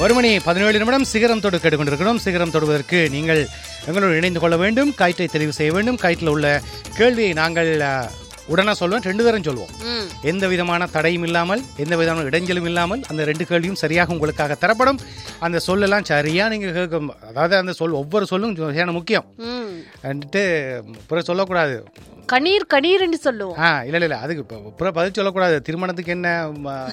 ஒரு மணி பதினேழு நிமிடம் சிகரம் தொடு கேட்டுக்கொண்டிருக்கிறோம் சிகரம் தொடுவதற்கு நீங்கள் எங்களோடு இணைந்து கொள்ள வேண்டும் கயிற்றை தெரிவு செய்ய வேண்டும் கயிற்றில் உள்ள கேள்வியை நாங்கள் அஹ், உடனே சொல்லுவோம் ரெண்டு பேரும் சொல்லுவோம் ம் எந்த விதமான தடையும் இல்லாமல் எந்த விதமான இடைஞ்சலும் இல்லாமல் அந்த ரெண்டு கேள்வியும் சரியாக உங்களுக்காக தரப்படும் அந்த சொல்லெல்லாம் சரியா நீங்க கேட்கும் அதாவது அந்த சொல் ஒவ்வொரு சொல்லும் சரியான முக்கியம் ம் வந்துட்டு பிறகு சொல்லக்கூடாது கணீர் கணீர்னு சொல்லுவோம் ஆ இல்லை இல்லை அதுக்கு இப்போ பிறகு பதில் சொல்லக்கூடாது திருமணத்துக்கு என்ன ம-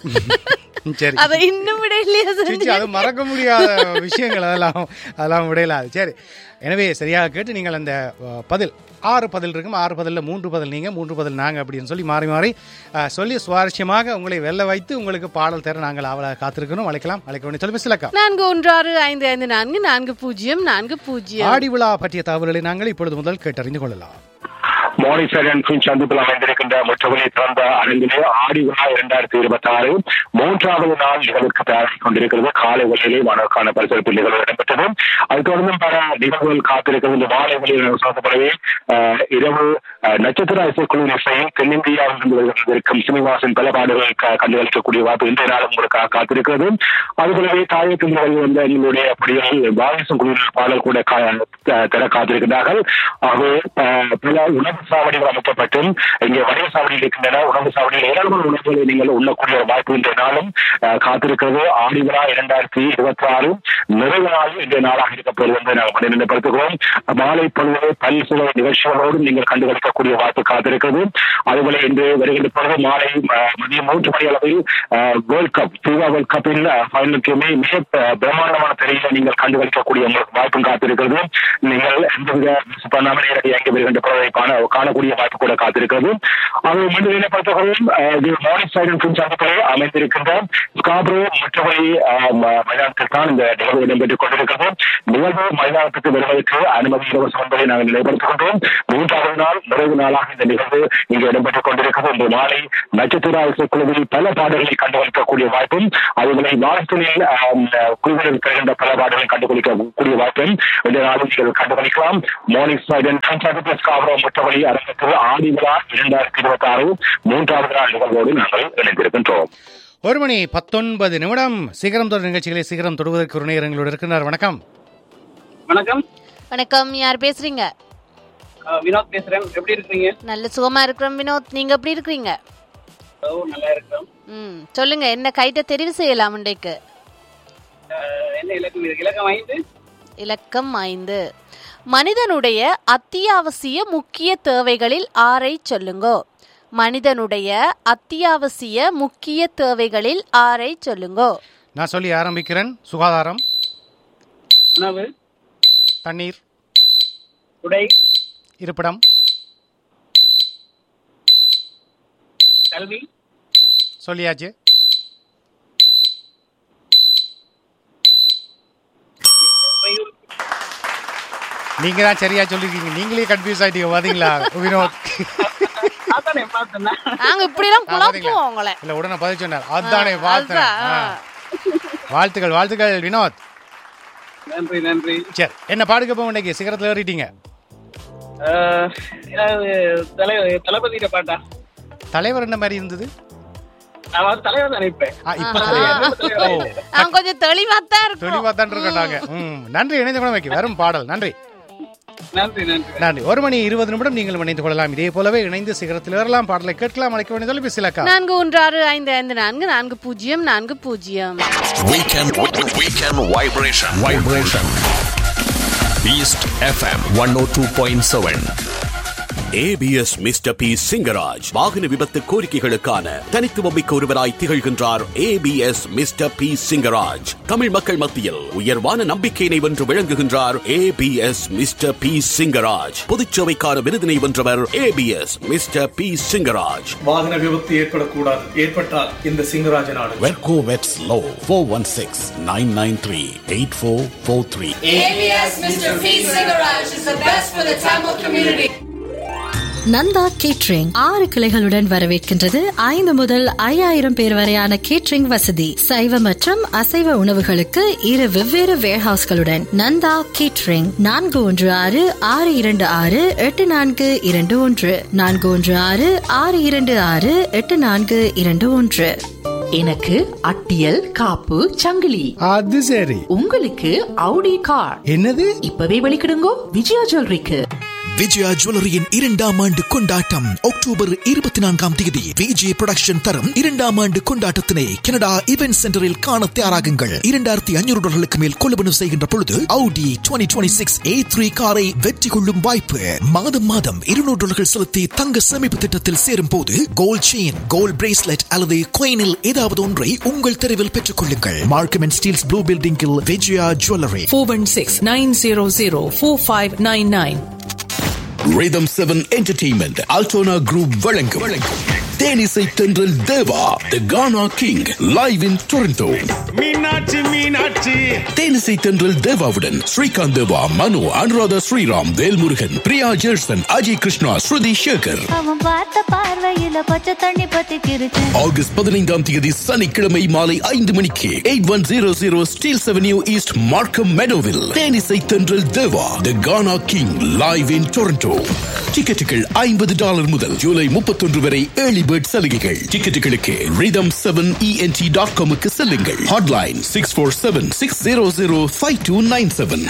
சரி அதை இன்னும் விட இல்லையா சிச்சி, அது மறக்க முடியாத விஷயங்கள் அதெல்லாம் அதெல்லாம் விடையலாது சரி எனவே சரியாக கேட்டு நீங்கள் அந்த அஹ், பதில் ஆறு பதில் இருக்கும் ஆறு பதிலில் மூன்று பதில் நீங்கள் மூன்று பதில் நாங்கள் அப்படின்னு சொல்லி மாறி மாறி அஹ், சொல்லி சுவாரஸ்யமாக உங்களை வெல்ல வைத்து உங்களுக்கு பாடல் தர நாங்கள் அவளை காத்திருக்கிறோம் அழைக்கலாம் அழைக்க வேண்டிய சொல்லி சிலக்கா நான்கு ஒன்று ஆறு ஐந்து ஐந்து நான்கு நான்கு பூஜ்ஜியம் நான்கு பூஜ்ஜியம் ஆடி விழா பற்றிய தகவல்களை நாங்கள் இப்பொழுது முதல் கேட்டறிந்து கொள்ளலாம் மானிசரன் சந்திப்பில் அமைந்திருக்கின்ற முற்றவெளி திறந்த அரங்கிலே ஆடி விழா இரண்டாயிரத்தி இருபத்தி ஆறு மூன்றாவது நாள் நிகழ்வுக்கு தயாராகி கொண்டிருக்கிறது காலை வேளையிலே மாணவர்கான பரிசளிப்பு நிகழ்வு இடம்பெற்றது அது தொடர்ந்து பல நிகழ்வுகள் காத்திருக்கிறது இந்த மாலை வேளையில் சொல்லப்படவே அஹ், இரவு அஹ், நட்சத்திர இசைக்குழு இசையில் தென்னிந்தியாவிலிருந்து வருகின்றிருக்கும் சீனிவாசன் பல பாடுகளை க- கண்டுகளிக்கக்கூடிய வாய்ப்பு இன்றைய நாள் உங்களுக்காக காத்திருக்கிறது அதுபோலவே தாயத்தில் வந்து எங்களுடைய அப்படியில் பாகிசம் குழுவினர் பாடல் கூட கா- த- தர காத்திருக்கிறார்கள் ஆகவே அஹ், பல உணவு சாவடிகள் அமைக்கப்பட்டும் இங்கே வணிக சாவடிகள் இருக்கின்றன உணவு சாவடிகள் ஏராளமான உணவுகளை நீங்கள் உண்ணக்கூடிய ஒரு வாய்ப்பு இன்றைய நாளும் அஹ், காத்திருக்கிறது ஆடி விழா இரண்டாயிரத்தி இருபத்தி ஆறு நிறைவு நாள் இன்றைய நாளாக இருக்க போகிறது என்று நாங்கள் மனிதப்படுத்துகிறோம் மாலை பொழுது பல் சுவை நிகழ்ச்சிகளோடு நீங்கள் கண்டுகளிக்கக்கூடிய வாய்ப்பு காத்திருக்கிறது அதுபோல இன்று வருகின்ற பொழுது மாலை அஹ், மதியம் மூன்று மணி அளவில் வேர்ல்ட் கப் ஃபீவா வேர்ல்ட் கப்பின் ஃபைனலுக்குமே மிக அஹ், பிரம்மாண்டமான திரையில நீங்கள் கண்டுகளிக்கக்கூடிய உங்களுக்கு வாய்ப்பும் காத்திருக்கிறது நீங்கள் எந்தவித மிஸ் பண்ணாமல் நேரடியாக இங்கே வருகின்ற பொழுதை காண காணக்கூடிய வாய்ப்பு கூட காத்திருக்கிறது அது மனிதனை பொறுத்தவரையும் மார்னிங் சைடன் ஃபிலிம் சந்திப்பிலே அமைந்திருக்கின்ற ஸ்காப்ரோ மற்றபடி மைதானத்தில் தான் இந்த நிகழ்வு இடம்பெற்றுக் கொண்டிருக்கிறது நிகழ்வு மைதானத்துக்கு வருவதற்கு அனுமதி இலவசம் என்பதை நாங்கள் நிலைப்படுத்துகின்றோம் மூன்றாவது நாள் நிறைவு நாளாக இந்த நிகழ்வு இங்கு இடம்பெற்றுக் கொண்டிருக்கிறது இன்று மாலை நட்சத்திர இசைக்குழுவில் பல பாடல்களை கண்டுகளிக்கக்கூடிய வாய்ப்பும் அதுபோல வாரத்தினில் குழுவில் பெறுகின்ற பல பாடல்களை கண்டுகளிக்கக்கூடிய வாய்ப்பும் இந்த நாளில் நீங்கள் கண்டுகளிக்கலாம் மார்னிங் சைடன் ஸ்காப்ரோ மற்றபடி அரங்கத்தில் ஆடி விழா இரண்டாயிரத்தி இருபத்தி ஆறு மூன்றாவது நாள் நிகழ்வோடு நாங்கள் இணைந்திருக்கின்றோம் ஒரு மணி பத்தொன்பது நிமிடம் சிகரம் தொடர் நிகழ்ச்சிகளை சிகரம் தொடுவதற்கு ஒரு நேயர் எங்களோடு இருக்கிறார் வணக்கம் வணக்கம் வணக்கம் யார் பேசுறீங்க அஹ் வினோத் பேசுறேன் எப்படி இருக்கீங்க நல்ல சுகமா இருக்கிறோம் வினோத் நீங்க எப்படி இருக்கிறீங்க ஓ நல்லா இருக்கிறோம் ம் சொல்லுங்க என்ன கைட்ட தெரிவு செய்யலாம் இன்றைக்கு அஹ் என்ன இலக்கம் இருக்கு இலக்கம் ஐந்து இலக்கம் ஐந்து மனிதனுடைய அத்தியாவசிய முக்கிய தேவைகளில் ஆறை சொல்லுங்கோ மனிதனுடைய அத்தியாவசிய முக்கிய தேவைகளில் ஆறை சொல்லுங்கோ நான் சொல்லி ஆரம்பிக்கிறேன் சுகாதாரம் உணவு தண்ணீர் உடை இருப்பிடம் கல்வி சொல்லியாச்சு உறையூர், நீங்க தான் சரியா சொல்லிருக்கீங்க நீங்களே கன்ஃபியூஸ் ஆயிட்டீங்க பாத்தீங்களா வினோத் அதானே பார்த்தேன் நான். நாங்க இப்படி எல்லாம் ஆ, பாத்தீங்களா? குழப்புவோம் உங்களை இல்ல உடனே பதில் சொன்னார் அதானே பார்த்தேன் அதான், ஆ. ஆ. வாழ்த்துக்கள் வாழ்த்துக்கள் வினோத் நன்றி நன்றி சரி என்ன பாடுக்க போக இன்னைக்கு சிகரத்துல ஏறிட்டீங்க அஹ் ஏதாவது தலை தளபதியிட பாட்டா தலைவர் என்ன மாதிரி இருந்தது நான் வந்து தலைவர் தான் நினைப்பேன் ஆ, இப்ப தலைவர் ஓ நாங்க கொஞ்சம் தெளிவா தான் இருக்கோம் தெளிவா தான் இருக்கோம் நாங்க ம், நன்றி இணைந்து கொள்ள வைக்க வரும் பாடல் நன்றி நன்றி நன்றி நன்றி ஒரு மணி இருபது நிமிடம் நீங்கள் இணைந்து கொள்ளலாம் இதே போலவே இணைந்து சிகரத்தில் ஏறலாம் பாடலை கேட்கலாம் அழைக்க வேண்டிய தொலைபேசி இலக்கா நான்கு ஒன்று ஆறு ஐந்து ஐந்து நான்கு நான்கு பூஜ்ஜியம் நான்கு பூஜ்ஜியம் Weekend, weekend vibration. Vibration. East FM 102.7. ABS Mister P Singaraj வாகன விபத்து கோரிக்கைகளுக்கான தனித்துவமிக்க ஒருவராய் திகழ்கின்றார் ABS Mister P Singaraj Tamil மக்கள் மத்தியில் உயர்வான நம்பிக்கையினை வென்று விளங்குகின்றார் ஏபிஎஸ் மிஸ்டர் பி சிங்கராஜ் பொதுச்சேவைக்கான விருதினை வென்றவர் ஏபிஎஸ் மிஸ்டர் பி சிங்கராஜ் வாகன விபத்து ஏற்படக்கூடாது ஏற்பட்டால் இந்த சிங்கராஜ நாடு வெர்கோ வெட்ஸ் லோ four one six nine nine three eight four four three ABS Mr. P. Cigarage is the best for the Tamil community. Nanda catering ஆறு கிளைகளுடன் வரவேற்கின்றது ஐந்து முதல் ஐயாயிரம் பேர் வரையான கேட்ரிங் வசதி சைவ மற்றும் அசைவ உணவுகளுக்கு இரு வெவ்வேறு வேர்ஹவுஸ்களுடன் நந்தா கேட்ரிங் நான்கு ஒன்று ஆறு ஆறு இரண்டு ஆறு எட்டு நான்கு இரண்டு ஒன்று நான்கு ஒன்று ஆறு ஆறு இரண்டு ஆறு எட்டு நான்கு இரண்டு ஒன்று எனக்கு அட்டியல் காப்பு சங்கிலி அது சரி உங்களுக்கு அவுடி கார் என்னது இப்பவே வெளிக்கிடுங்கோ விஜயா ஜுவல்லரிக்கு விஜயா ஜுவல்லரியின் இரண்டாம் ஆண்டு கொண்டாட்டம் அக்டோபர் இருபத்தி நான்காம் தேதி விஜய் புரொடக்ஷன் தரும் இரண்டாம் ஆண்டு கொண்டாட்டத்தினை கனடா இவென்ட் சென்டரில் காண தயாராகுங்கள் இரண்டாயிரத்தி ஐநூறு டாலர்களுக்கு மேல் கொள்வனவு செய்கின்ற பொழுது Audi twenty twenty six A three காரை வெற்றி கொள்ளும் வாய்ப்பு மாதம் மாதம் இருநூறு டாலர்கள் செலுத்தி தங்க சேமிப்பு திட்டத்தில் சேரும் போது கோல்ட் செயின் கோல்ட் பிரேஸ்லெட் அல்லது கோயினில் ஏதாவது ஒன்றை உங்கள் தெருவில் பெற்றுக் கொள்ளுங்கள் மார்க்கம் அண்ட் ஸ்டீல்ஸ் ப்ளூ பில்டிங்கில் Vijaya jewellery four one six nine zero zero four five nine nine Rhythm 7 Entertainment Altona Group வழங்கும் வழங்கும் தேனிசை தென்றல் தேவா The Ghana King live in Toronto Meenakshi Meenakshi தேனிசை தென்றல் தேவாவுடன் ஸ்ரீகாந்த் தேவா மனு அனுராதா ஸ்ரீராம் வேல்முருகன் பிரியா ஜெர்சன் அஜய் கிருஷ்ணா ஸ்ருதி சேகர் அவன் பார்த்த பார்வையில பச்சை தண்ணி பத்தி கிருச்சு ஆகஸ்ட் பதினைந்தாம் தேதி சனிக்கிழமை மாலை ஐந்து மணிக்கு eight one zero zero Steeles Avenue East Markham மெடோவில் தேனிசை தென்றல் Deva the Gana king live in Toronto டிக்கெட்டுகள் ஐம்பது டாலர் முதல் ஜூலை முப்பத்தொன்று வரை ஏர்லி பேர்ட் சலுகைகள் டிக்கெட்டுகளுக்கு ரிதம் செவன் இஎன்டி டாட் காமுக்கு செல்லுங்கள் hotline six four seven six zero zero five two nine seven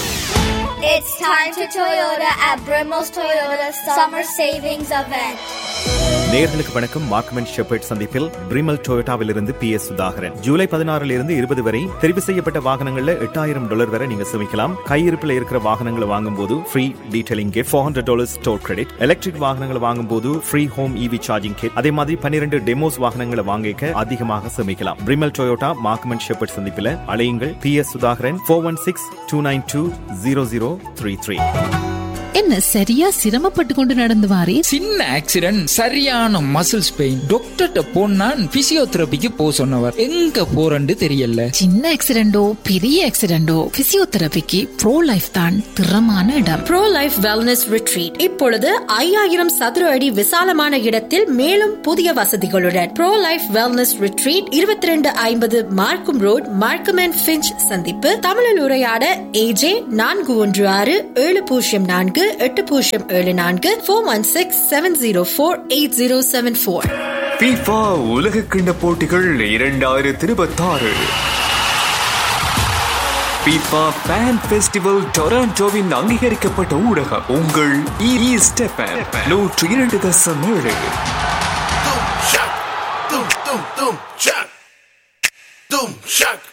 It's time to Toyota at Brimmel's Toyota Summer Savings Event. நேர்களுக்கு வணக்கம் மார்க்மென் ஷெப்பர்ட் சந்திப்பில் பிரிமல் டொயோட்டாவில் இருந்து பி எஸ் சுதாகரன் ஜூலை பதினாறுல இருந்து இருபது வரை தெரிவு செய்யப்பட்ட வாகனங்கள்ல எட்டாயிரம் டாலர் வரை நீங்க சேமிக்கலாம் கையிருப்பில் இருக்கிற வாகனங்களை வாங்கும் போது free detailing kit four hundred dollar store credit electric வாகனங்களை வாங்கும் போது free home EV charging kit அதே மாதிரி பன்னிரண்டு டெமோஸ் வாகனங்களை வாங்கிக்க அதிகமாக சேமிக்கலாம் பிரிமல் டொயோட்டா மார்க்மென் ஷெப்பர்ட் சந்திப்பில் அலையுங்கள் P S Sudhakaran four one six two nine two zero zero three three என்ன சரியா சிரமப்பட்டு கொண்டு நடந்து வாரே சின்ன ஆக்சிடென்ட் சரியான மசில்ஸ் பெயின் டாக்டர்கிட்ட போனா பிசியோதெரபிக்கு போ சொன்னவர் எங்க போறன்னு தெரியல சின்ன ஆக்சிடென்டோ பெரிய ஆக்சிடென்டோ பிசியோதெரபிக்கு ப்ரோ லைஃப் தான் திறமான இடம் ப்ரோ லைஃப் வெல்னஸ் ரிட்ரீட் இப்பொழுது ஐயாயிரம் சதுர அடி விசாலமான இடத்தில் மேலும் புதிய வசதிகளுடன் ப்ரோ லைஃப் வெல்னஸ் ரிட்ரீட் இருபத்தி ரெண்டு ஐம்பது மார்க்கும் ரோட் மார்க்கம் அண்ட் ஃபிஞ்ச் சந்திப்பு தமிழில் உரையாட ஏஜே நான்கு ஒன்று ஆறு ஏழு பூஜ்ஜியம் நான்கு எட்டு பூஜ்ஜியம் ஏழு நான்கு four one six seven zero four eight zero seven four FIFA உலக கிண்ட போட்டிகள் இரண்டாயிரத்தி இருபத்தாறு FIFA ஃபேன் ஃபெஸ்டிவல் டொராண்டோவின் அங்கீகரிக்கப்பட்ட ஊடகம் உங்கள் இ ஸ்டெப்பன் நூற்றி இரண்டு தசம் ஏழு Doom, shock. Doom, doom, doom, shock. Doom, shock.